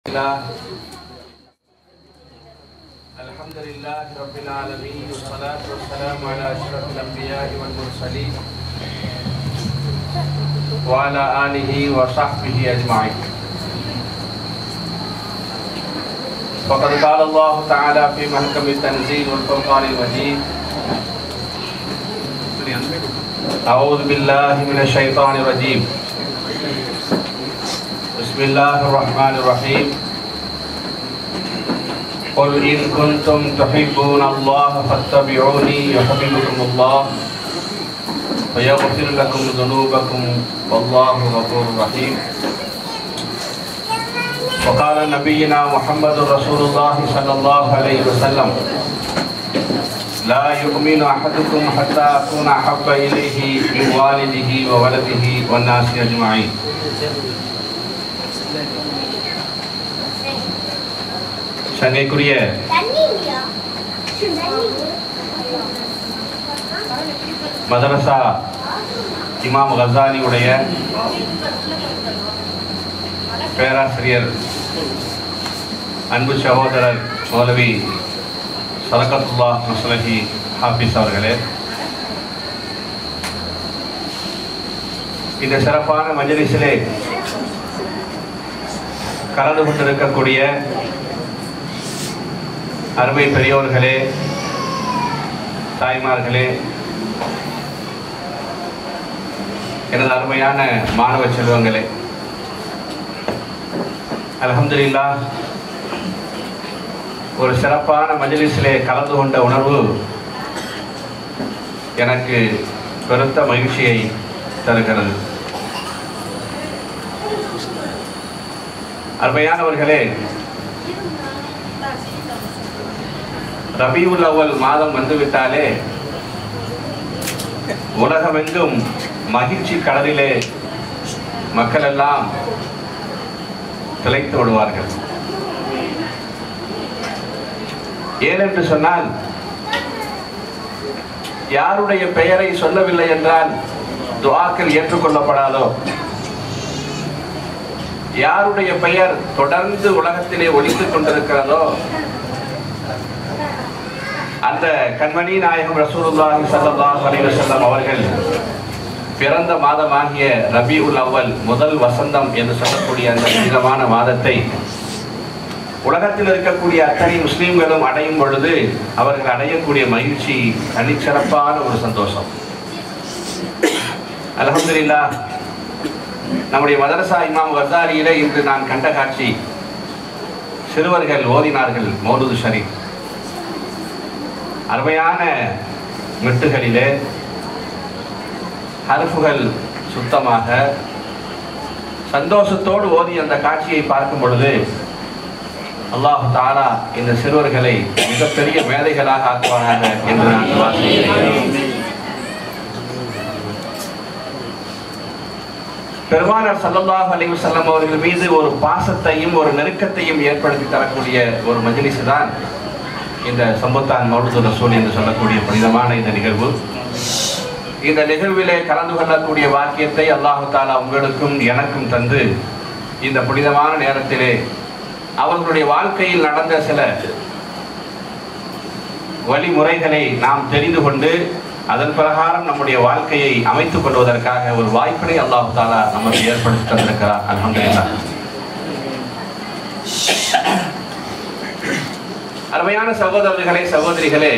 الله الحمد لله رب العالمين والصلاة والسلام على أشرف الأنبياء والمرسلين وعلى آله وصحبه أجمعين فقد قال الله تعالى في محكم التنزيل والفرقان المجيد أعوذ بالله من الشيطان الرجيم بسم الله الرحمن الرحيم قل إن كنتم تحبون الله فاتبعوني يحببكم الله ويغفر لكم ذنوبكم والله غفور رحيم وقال نبينا محمد رسول الله صلى الله عليه وسلم لا يؤمن أحدكم حتى أكون أحب إليه من والده وولده والناس أجمعين சங்கைக்குரிய தண்ணிங்கயா மதரசா இமாம் கசானியுடைய பேராசிரியர் அன்பு சகோதரர் மௌலவி சரகத்துல்லா மசலஹி ஹாஃபிஸ் அவர்களே இந்த சிறப்பான மஜலிஸிலே கலந்து கொண்டிருக்கக்கூடிய அருமை பெரியோர்களே தாய்மார்களே எனது அருமையான மாணவ செல்வங்களே அல்ஹம்துலில்லா ஒரு சிறப்பான மஜலிஸிலே கலந்து கொண்ட உணர்வு எனக்கு பெருத்த மகிழ்ச்சியை தருகிறது அருமையானவர்களே ரபியுல் அவ்வல் மாதம் வந்துவிட்டாலே உலகமெங்கும் மகிழ்ச்சி கடலிலே மக்கள் எல்லாம் திளைத்து விடுவார்கள் ஏனென்று சொன்னால் யாருடைய பெயரை சொல்லவில்லை என்றால் துஆக்கள் ஏற்றுக்கொள்ளப்படாதோ யாருடைய பெயர் தொடர்ந்து உலகத்திலே ஒழித்துக் கொண்டிருக்கிறதோ அந்த கண்மணி நாயகம் ரசூலுல்லாஹி ஸல்லல்லாஹு அலைஹி வஸல்லம் அவர்கள் பிறந்த மாதமாகிய ரபியுல் அவ்வல் முதல் வசந்தம் என்று சொல்லக்கூடிய அந்த புனிதமான மாதத்தை உலகத்தில் இருக்கக்கூடிய அத்தனை முஸ்லீம்களும் அடையும் பொழுது அவர்கள் அடையக்கூடிய மகிழ்ச்சி தனிச்சிறப்பான ஒரு சந்தோஷம் அல்ஹம்துலில்லா நம்முடைய மதரசா இமாம் வர்தாரியிலே இன்று நான் கண்ட காட்சி சிறுவர்கள் ஓதினார்கள் மௌலூது ஷரீப் அருமையான மெட்டுகளிலே ஹர்ஃபுகள் சுத்தமாக சந்தோஷத்தோடு ஓதி அந்த காட்சியை பார்க்கும் பொழுது அல்லாஹ் தாலா இந்த சிறுவர்களை மிகப்பெரிய மேதைகளாக ஆக்குவானாக என்று நான் துவா செய்கிறேன் பெருமானார் ஸல்லல்லாஹு அலைஹி வஸல்லம் அவர்கள் மீது ஒரு பாசத்தையும் ஒரு நெருக்கத்தையும் ஏற்படுத்தி தரக்கூடிய ஒரு மஜ்லிஸ் தான் இந்த சம்புத்தான் மௌலுது ரசூல் என்று சொல்லக்கூடிய புனிதமான இந்த நிகழ்வு இந்த நிகழ்விலே கலந்து கொள்ளக்கூடிய வாக்கியத்தை அல்லாஹு தாலா உங்களுக்கும் எனக்கும் தந்து இந்த புனிதமான நேரத்திலே அவர்களுடைய வாழ்க்கையில் நடந்த சில வழிமுறைகளை நாம் தெரிந்து கொண்டு அதன் பிரகாரம் நம்முடைய வாழ்க்கையை அமைத்துக் கொள்வதற்காக ஒரு வாய்ப்பினை அல்லாஹு தாலா நமக்கு ஏற்படுத்தி தந்திருக்கிறார் அல்ஹம்துலில்லாஹ் அருமையான சகோதரர்களே சகோதரிகளே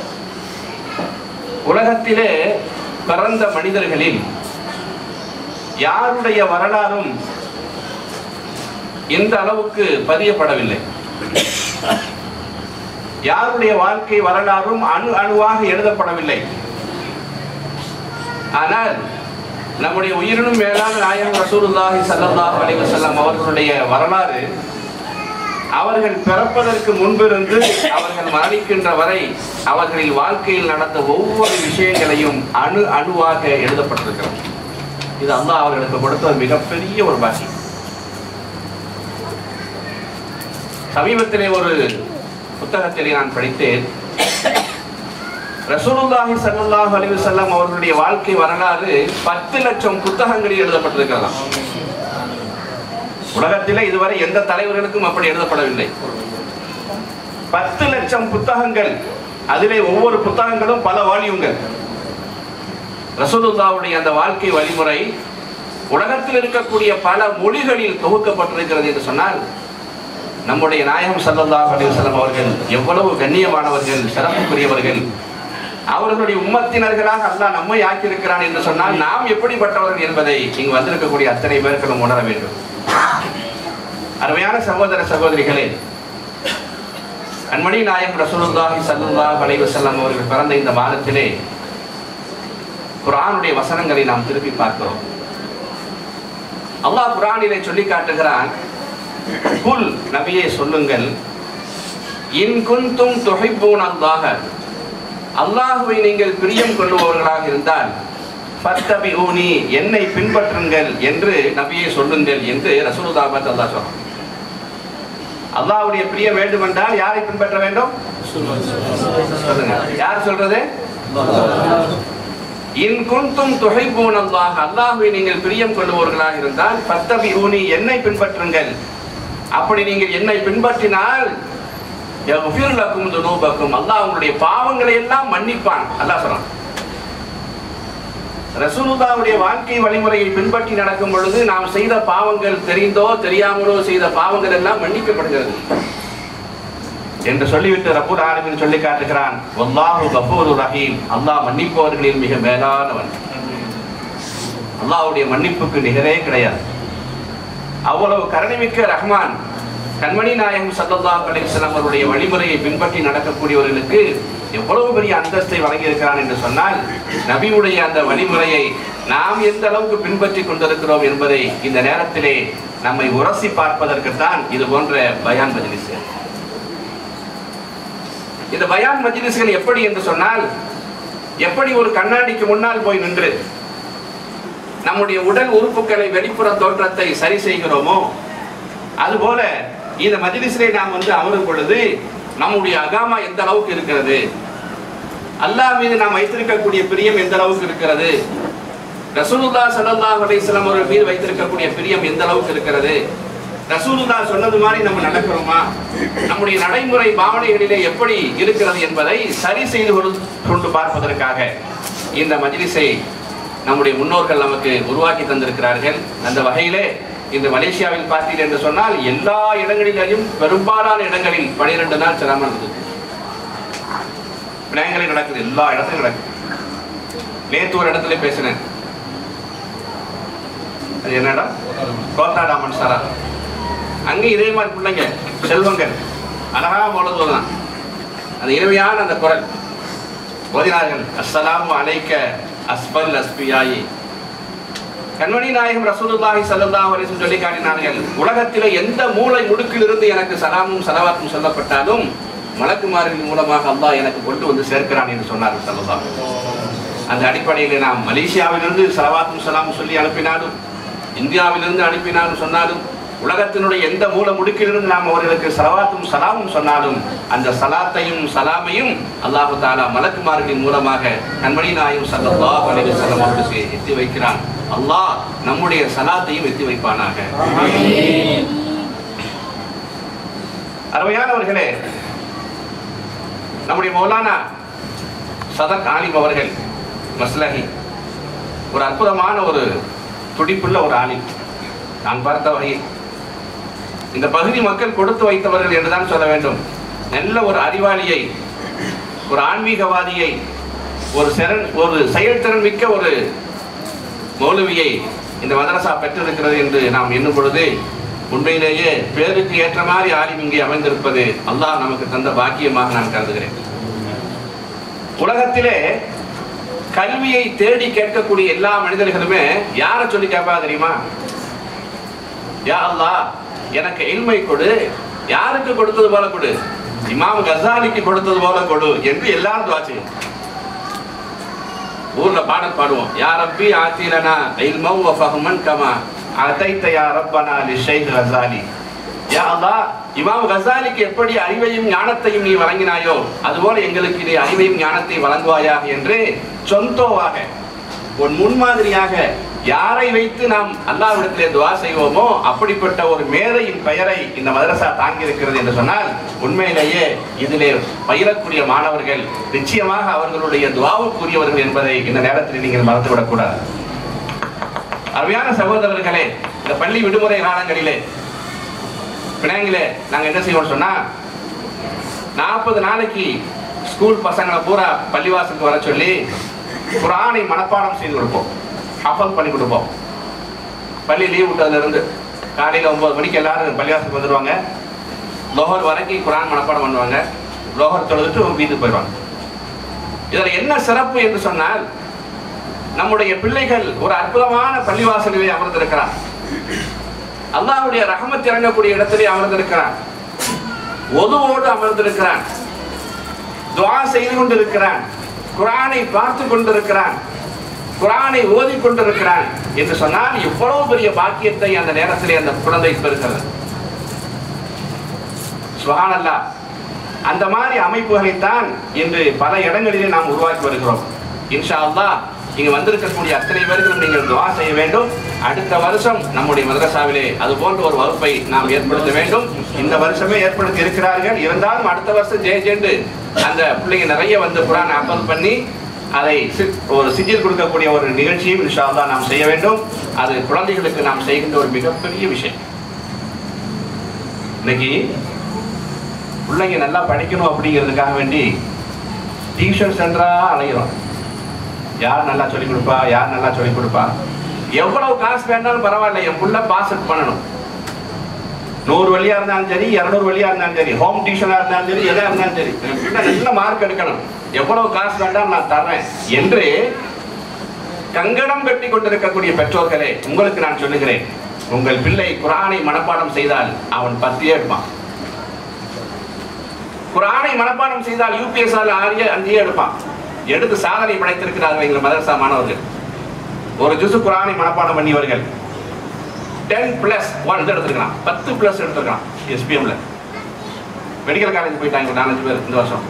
உலகத்திலே பிறந்த மனிதர்களில் யாருடைய வரலாறும் இந்த அளவுக்கு பதியப்படவில்லை யாருடைய வாழ்க்கை வரலாறும் அணு அணுவாக எழுதப்படவில்லை ஆனால் நம்முடைய உயிரினும் மேலான நாயகம் ரசூலுல்லாஹி ஸல்லல்லாஹு அலைஹி வஸல்லம் அவர்களுடைய வரலாறு அவர்கள் பிறப்பதற்கு முன்பிருந்து அவர்கள் மரணிக்கின்ற வரை அவர்களின் வாழ்க்கையில் நடந்த ஒவ்வொரு விஷயங்களையும் அணு அணுவாக எழுதப்பட்டிருக்கிறது இது அல்லாஹ் அவர்களுக்கு கொடுத்த ஒரு மிகப்பெரிய ஒரு பாக்கியம் சமீபத்திலே ஒரு புத்தகத்திலே நான் படித்தேன் ரசூலுல்லாஹி ஸல்லல்லாஹு அலைஹி வஸல்லம் அவர்களுடைய வாழ்க்கை வரலாறு பத்து லட்சம் புத்தகங்களில் எழுதப்பட்டிருக்கலாம் உலகத்திலே இதுவரை எந்த தலைவர்களுக்கும் அப்படி எழுதப்படவில்லை பத்து லட்சம் புத்தகங்கள் அதிலே ஒவ்வொரு புத்தகங்களும் பல வால்யூங்கள் ரசூலுல்லாவுடைய அந்த வாழ்க்கை வழிமுறை உலகத்தில் இருக்கக்கூடிய பல மொழிகளில் தொகுக்கப்பட்டிருக்கிறது என்று சொன்னால் நம்முடைய நாயகம் ஸல்லல்லாஹு அலைஹி வஸல்லம் அவர்கள் எவ்வளவு கண்ணியமானவர்கள் சிறப்புக்குரியவர்கள் அவர்களுடைய உம்மத்தினர்களாக அல்லாஹ் நம்மை ஆக்கியிருக்கிறான் என்று சொன்னால் நாம் எப்படிப்பட்டவர்கள் என்பதை இங்கு வந்திருக்கக்கூடிய அத்தனை பேர்களும் உணர வேண்டும் அருமையான சகோதர சகோதரிகளே கண்மணி நாயகம் ரசூலுல்லாஹி ஸல்லல்லாஹு அலைஹி வஸல்லம் அவர்கள் பிறந்த இந்த மாதத்திலே குர்ஆனுடைய வசனங்களை நாம் திருப்பி பார்க்கிறோம் அல்லாஹ் குர்ஆனிலே சொல்லி காட்டுகிறான் குல் நபியே சொல்லுங்கள் இன் குன்தும் துஹிப்பூன் அல்லாஹ அல்லாஹுவை நீங்கள் பிரியம் கொள்ளுபவர்களாக இருந்தால் ஃபத்தபிஊனி என்னை பின்பற்றுங்கள் என்று நபியே சொல்லுங்கள் என்று ரசூலுல்லாஹ் பார்த்து அல்லாஹ் சொல்றான் அல்லாஹ்வுடைய பிரியம் வேண்டும் என்றால் யாரை பின்பற்ற வேண்டும் சொல்லுங்க யார் சொல்றது இன் குன்தும் துஹிப்பூன் அல்லாஹ் அல்லாஹ்வை நீங்கள் பிரியம் கொள்ளுபவர்களாக இருந்தால் ஃபத்தபிஊனி என்னை பின்பற்றுங்கள் அப்படி நீங்கள் என்னை பின்பற்றினால் யக்ஃபிர் லக்கும் துனூபக்கும் அல்லாஹ் உங்களுடைய பாவங்களை எல்லாம் மன்னிப்பான் அல்லாஹ் சொல்றான் ரசூலுல்லாவுடைய வாழ்க்கை வழிமுறையை பின்பற்றி நடக்கும் பொழுது நாம் செய்த பாவங்கள் தெரிந்தோ தெரியாமலோ செய்த பாவங்கள் எல்லாம் மன்னிக்கப்படுகிறது என்று சொல்லிவிட்டு ரப்பூர் ஆலமின் சொல்லி காட்டுகிறான் வல்லாஹு கஃபூரு ரஹீம் அல்லாஹ் மன்னிப்பவர்களில் மிக மேலானவன் அல்லாஹ்வுடைய மன்னிப்புக்கு நிகரே கிடையாது அவ்வளவு கருணைமிக்க ரஹ்மான் கண்மணி நாயகம் சல்லல்லாஹு அலைஹி வஸல்லம் அவருடைய வழிமுறையை பின்பற்றி நடக்கக்கூடியவர்களுக்கு எவ்வளவு பெரிய அந்தஸ்தை வழங்கி இருக்கிறான் என்று சொன்னால் நபியுடைய அந்த வழிமுறையை நாம் எந்த அளவுக்கு பின்பற்றி கொண்டிருக்கிறோம் என்பதை இந்த நேரத்திலே நம்மை உரசி பார்ப்பதற்குத்தான் இது போன்ற பயான் மஜ்லிஸ் இந்த பயான் மஜ்லிஸ்கள் எப்படி என்று சொன்னால் எப்படி ஒரு கண்ணாடிக்கு முன்னால் போய் நின்று நம்முடைய உடல் உறுப்புகளை வெளிப்புற தோற்றத்தை சரி செய்கிறோமோ அதுபோல இந்த மஜ்லிஸிலே நாம் வந்து அமரும் பொழுது நம்முடைய அகாமா எந்த அளவுக்கு இருக்கிறது அல்லாஹ் மீது நாம் வைத்திருக்கக்கூடிய பிரியம் எந்த அளவுக்கு இருக்கிறது ரசூலுல்லா ஸல்லல்லாஹு அலைஹி வஸல்லம் அவர்கள் மீது வைத்திருக்கக்கூடிய பிரியம் எந்த அளவுக்கு இருக்கிறது ரசூலுல்லா சொன்னது மாதிரி நம்ம நடக்கிறோமா நம்முடைய நடைமுறை பாவனைகளிலே எப்படி இருக்கிறது என்பதை சரி செய்து கொண்டு- கொண்டு பார்ப்பதற்காக இந்த மஜ்லிஸை நம்முடைய முன்னோர்கள் நமக்கு உருவாக்கி தந்திருக்கிறார்கள் அந்த வகையிலே இந்த மலேசியாவில் பார்த்தீர்கள் என்று சொன்னால் எல்லா இடங்களிலேயும் பெரும்பாலான இடங்களில் பனிரெண்டு நாள் சிரமம் இருந்தது பிள்ளைங்களே நடக்குது எல்லா இடத்துலையும் நடக்குது நேத்து ஒரு இடத்துல பேசினேன் அது என்னடா கோத்தாடாமன் சாரா அங்கே இதே மாதிரி பிள்ளைங்க செல்வங்கள் அழகா போல தான் அந்த இனிமையான அந்த குரல் ஓதினார்கள் அஸ்ஸலாமு அலைக்க அஸ்பல் அஸ்பியாயி கண்மணி நாயகம் ரசூலுல்லாஹி ஸல்லல்லாஹு அலைஹி வஸல்லம் சொல்லி காட்டினார்கள் உலகத்திலே எந்த மூலை முடுக்கிலிருந்து எனக்கு சலாமும் சலவாத்தும் சொல்லப்பட்டாலும் மலக்குமாரின் மூலமாக அல்லாஹ் எனக்கு கொண்டு வந்து சேர்க்கிறான் என்று சொன்னார்கள் ஸல்லல்லாஹு அலைஹி வஸல்லம். அந்த அடிப்படையில் நாம் மலேசியாவிலிருந்து சலவாத்தும் சலாமும் சொல்லி அனுப்பினாலும் இந்தியாவிலிருந்து அனுப்பினாலும் சொன்னாலும் உலகத்தினுடைய எந்த மூல முடுக்கிலிருந்து நாம் அவர்களுக்கு சலவாத்தும் சலாமும் சொன்னாலும் அந்த சலாத்தையும் சலாமையும் அல்லாஹு தாலா மலக்குமார்களின் மூலமாக கண்மணி நாயும் சல்லல்லாஹு அலைஹி வஸல்லம் அவர்களுக்கு எத்தி வைக்கிறான் அல்லாஹ் நம்முடைய சலாத்தையும் எத்தி வைப்பானாக அருமையானவர்களே நம்முடைய மௌலானா சதக் ஆலிம் அவர்கள் மஸ்லஹி ஒரு அற்புதமான ஒரு துடிப்புள்ள ஒரு ஆலிம் நான் பார்த்த வகையில் இந்த பகுதி மக்கள் கொடுத்து வைத்தவர்கள் என்றுதான் சொல்ல வேண்டும் நல்ல ஒரு அறிவாளியை ஒரு ஆன்மீகவாதியை ஒரு சிறன் ஒரு செயல்திறன் மிக்க ஒரு மௌலவியை இந்த மதரசா பெற்றிருக்கிறது என்று நாம் எண்ணும் பொழுது உண்மையிலேயே பேருக்கு ஏற்ற மாதிரி ஆலிம் இங்கே அமைந்திருப்பது அல்லாஹ் நமக்கு தந்த பாக்கியமாக நான் கருதுகிறேன் உலகத்திலே கல்வியை தேடி கேட்கக்கூடிய எல்லா மனிதர்களுமே யாரை சொல்லி கேட்பா தெரியுமா யா அல்லாஹ் எனக்கு இல்மை கொடு யாருக்கு கொடுத்தது போல கொடு இமாம் கசாலிக்கு கொடுத்தது போல கொடு என்று எல்லாரும் துவா செய்யும் ஊர்ல பாடல் பாடுவோம் யா ரப்பி ஆத்திலனா இல்மம் வ ஃபஹ்மன் கமா அதைத்த யா ரப்பனா லி ஷைக் கசாலி யா அல்லாஹ் இமாம் கசாலிக்கு எப்படி அறிவையும் ஞானத்தையும் நீ வழங்கினாயோ அதுபோல எங்களுக்கு நீ அறிவையும் ஞானத்தை வழங்குவாயாக என்று சொந்தோவாக ஒரு முன்மாதிரியாக யாரை வைத்து நாம் அல்லாஹ்விடத்திலே துவா செய்வோமோ அப்படிப்பட்ட ஒரு மேதையின் பெயரை இந்த மதரசா தாங்கி இருக்கிறது என்று சொன்னால் உண்மையிலேயே இதிலே பயிலக்கூடிய மாணவர்கள் நிச்சயமாக அவர்களுடைய துவாவுக்குரியவர்கள் என்பதை இந்த நேரத்தில் நீங்கள் மறந்துவிடக் கூடாது அருமையான சகோதரர்களே இந்த பள்ளி விடுமுறை காலங்களிலே பினாங்கிலே நாங்க என்ன செய்வோம் சொன்னா நாற்பது நாளைக்கு ஸ்கூல் பசங்களை பூரா பள்ளிவாசலுக்கு வர சொல்லி குரானை மனப்பாடம் செய்து கொடுப்போம் ஹஃபல் பண்ணி கொடுப்போம் பள்ளி லீவ் விட்டதுல இருந்து காலையில ஒன்பது மணிக்கு எல்லாரும் பள்ளிவாசலுக்கு வந்துடுவாங்க லோஹர் வரைக்கும் குரான் மனப்பாடம் பண்ணுவாங்க லோஹர் தொழுதுட்டு வீட்டுக்கு போயிடுவாங்க இதுல என்ன சிறப்பு என்று சொன்னால் நம்முடைய பிள்ளைகள் ஒரு அற்புதமான பள்ளிவாசலிலே அமர்ந்திருக்கிறார் அல்லாஹ்வுடைய ரஹமத் இறங்கக்கூடிய இடத்திலே அமர்ந்திருக்கிறான் ஒதுவோடு அமர்ந்திருக்கிறான் துவா செய்து கொண்டிருக்கிறான் குரானை பார்த்து கொண்டிருக்கிறான் குரானை ஓதி கொண்டிருக்கிறான் என்று சொன்னால் எவ்வளவு பெரிய பாக்கியத்தை அந்த நேரத்திலே அந்த குழந்தை பெறுகிறது சுஹானல்லா அந்த மாதிரி அமைப்புகளைத்தான் இன்று பல இடங்களிலே நாம் உருவாக்கி வருகிறோம் இன்ஷா அல்லாஹ் இங்கு வந்திருக்கக்கூடிய அத்தனை பேருக்கும் நீங்கள் துவா செய்ய வேண்டும் அடுத்த வருஷம் நம்முடைய மதரசாவிலே அது போன்ற ஒரு வகுப்பை நாம் ஏற்படுத்த வேண்டும் இந்த வருஷமே ஏற்படுத்தி இருக்கிறார்கள் இருந்தாலும் அடுத்த வருஷம் ஜெய ஜெண்டு அந்த பிள்ளைங்க நிறைய வந்து குரான் அமல் பண்ணி அதை சி- ஒரு சிஜில் கொடுக்கக்கூடிய ஒரு நிகழ்ச்சியும் இன்ஷா அல்லாஹ் நாம் செய்ய வேண்டும் அது குழந்தைகளுக்கு நாம் செய்கின்ற ஒரு மிகப்பெரிய விஷயம் இன்னைக்கு பிள்ளைங்க நல்லா படிக்கணும் அப்படிங்கிறதுக்காக வேண்டி டியூஷன் சென்டரா அலைகிறோம் யார் நல்லா சொல்லிக் கொடுப்பா யார் நல்லா சொல்லிக் கொடுப்பா எவ்வளவு காசு வேண்டாலும் பரவாயில்ல என் புள்ள பாஸ் பண்ணணும் நூறு வழியா இருந்தாலும் சரி இருநூறு வழியா இருந்தாலும் சரி ஹோம் டியூஷனா இருந்தாலும் சரி எதா இருந்தாலும் சரி என் பிள்ளை நல்ல மார்க் எடுக்கணும் எவ்வளவு காசு வேண்டாம் நான் தர்றேன் என்று கங்கணம் கட்டி கொண்டிருக்கக்கூடிய பெற்றோர்களே உங்களுக்கு நான் சொல்லுகிறேன் உங்கள் பிள்ளை குரானை மனப்பாடம் செய்தால் அவன் பத்தியே எடுப்பான் குரானை மனப்பாடம் செய்தால் யூபிஎஸ் ஆறிய அஞ்சே எடுப்பான் எடுத்து சாதனை படைத்திருக்கிறார்கள் எங்கள் மதரசா மாணவர்கள் ஒரு ஜுசு குரானை மனப்பாடம் பண்ணியவர்கள் டென் பிளஸ் ஒன் எடுத்துருக்கலாம் பத்து பிளஸ் எடுத்துருக்கலாம் எஸ்பிஎம்ல மெடிக்கல் காலேஜ் போயிட்டாங்க ஒரு நாலஞ்சு பேர் இந்த வருஷம்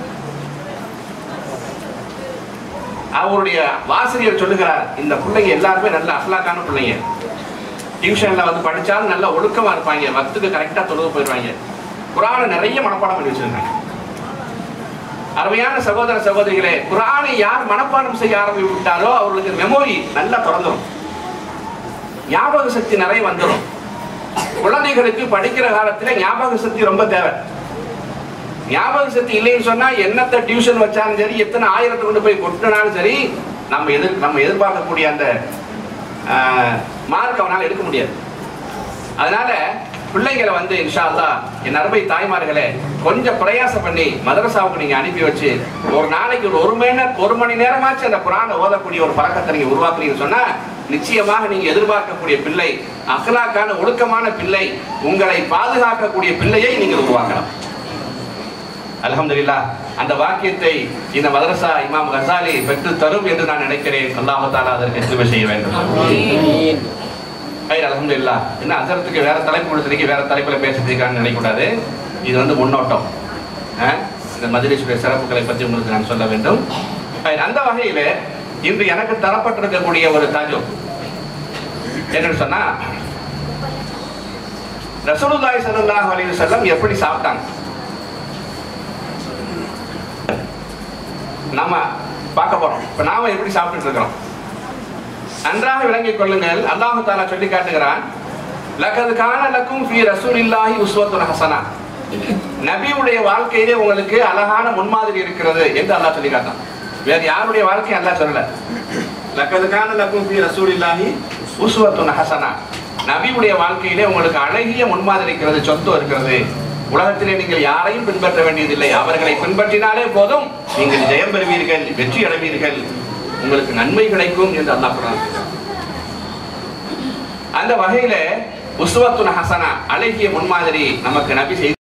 அவருடைய வாசிரியர் சொல்லுகிறார் இந்த பிள்ளைங்க எல்லாருமே நல்ல அஃலாக்கான பிள்ளைங்க டியூஷன்ல வந்து படிச்சாலும் நல்ல ஒழுக்கமா இருப்பாங்க வக்துக்கு கரெக்டா தொழுது போயிடுவாங்க குரானை நிறைய மனப்பாடம் பண்ணி வச்சிருக்காங்க அருமையான சகோதர சகோதரிகளே குரானை யார் மனப்பாடம் செய்ய ஆரம்பித்து விட்டாரோ அவர்களுக்கு மெமோரி நல்லா திறந்துடும் ஞாபக சக்தி நிறைய வந்துடும் குழந்தைகளுக்கு படிக்கிற காலத்துல ஞாபக சக்தி ரொம்ப தேவை ஞாபக சக்தி இல்லைன்னு சொன்னா என்னத்த டியூஷன் வச்சாலும் சரி எத்தனை ஆயிரத்தை கொண்டு போய் கொட்டினாலும் சரி நம்ம எதிர் நம்ம எதிர்பார்க்கக்கூடிய அந்த மார்க் அவனால் எடுக்க முடியாது அதனால பிள்ளைகளை வந்து இன்ஷா அல்லாஹ் என் அருமை தாய்மார்களே கொஞ்சம் பிரயாசம் பண்ணி மதரசாவுக்கு நீங்க அனுப்பி வச்சு ஒரு நாளைக்கு ஒரு ஒரு மணி நேரம் ஒரு மணி நேரமாச்சும் அந்த குரானை ஓதக்கூடிய ஒரு பழக்கத்தை நீங்க உருவாக்குறீங்கன்னு சொன்னா நிச்சயமாக நீங்க எதிர்பார்க்கக்கூடிய பிள்ளை அகலாக்கான ஒழுக்கமான பிள்ளை உங்களை பாதுகாக்கக்கூடிய பிள்ளையை நீங்கள் உருவாக்கலாம் அல்ஹம்துலில்லாஹ் அந்த வாக்கியத்தை இந்த மதரசா இமாம் கசாலி பெற்று தரும் என்று நான் நினைக்கிறேன் அல்லாஹ் தாலா அதற்கு கிருபை செய்ய வேண்டும் ஐய் அல்ஹம்துலில்லாஹ் என்ன அசரத்துக்கு வேற தலைப்பு கொடுத்துருக்கீங்க வேற தலைப்புல பேசுறதுக்கான்னு நினைக்கக்கூடாது இது வந்து முன்னோட்டம் அஹ், இந்த மஜ்லிஸுடைய சிறப்புகளை பற்றி உங்களுக்கு நான் சொல்ல வேண்டும் ஐய், அந்த வகையில இன்று எனக்கு தரப்பட்டிருக்கக்கூடிய ஒரு தாஜு என்னன்னு சொன்னா ரசூலுல்லாஹி ஸல்லல்லாஹு அலைஹி வஸல்லம் எப்படி சாப்பிட்டாங்க நாம பார்க்க போறோம் இப்ப நாம எப்படி சாப்பிட்டுட்டு இருக்கிறோம் நன்றாக விளங்கிக் கொள்ளுங்கள் அல்லாஹு தாலா சொல்லி காட்டுகிறான் லகது கான லக்கும் ஃபி ரசூலில்லாஹி உஸ்வத்துன் ஹசனா நபியுடைய வாழ்க்கையிலே உங்களுக்கு அழகான முன்மாதிரி இருக்கிறது என்று அல்லாஹ் சொல்லி காட்டான் வேற யாருடைய வாழ்க்கை அல்லாஹ் சொல்லல லகது கான லக்கும் ஃபி ரசூலில்லாஹி உஸ்வத்துன் ஹசனா நபியுடைய வாழ்க்கையிலே உங்களுக்கு அழகிய முன்மாதிரி இருக்கிறது சொத்து இருக்கிறது உலகத்திலே நீங்கள் யாரையும் பின்பற்ற வேண்டியதில்லை அவர்களை பின்பற்றினாலே போதும் நீங்கள் ஜெயம் பெறுவீர்கள் வெற்றி அடைவீர்கள் உங்களுக்கு நன்மை கிடைக்கும் என்று அல்லாஹ் குர்ஆன் சொல்றான். அந்த வகையில உஸ்வத்துன் ஹசனா அழகிய முன்மாதிரி நமக்கு நபி செய்து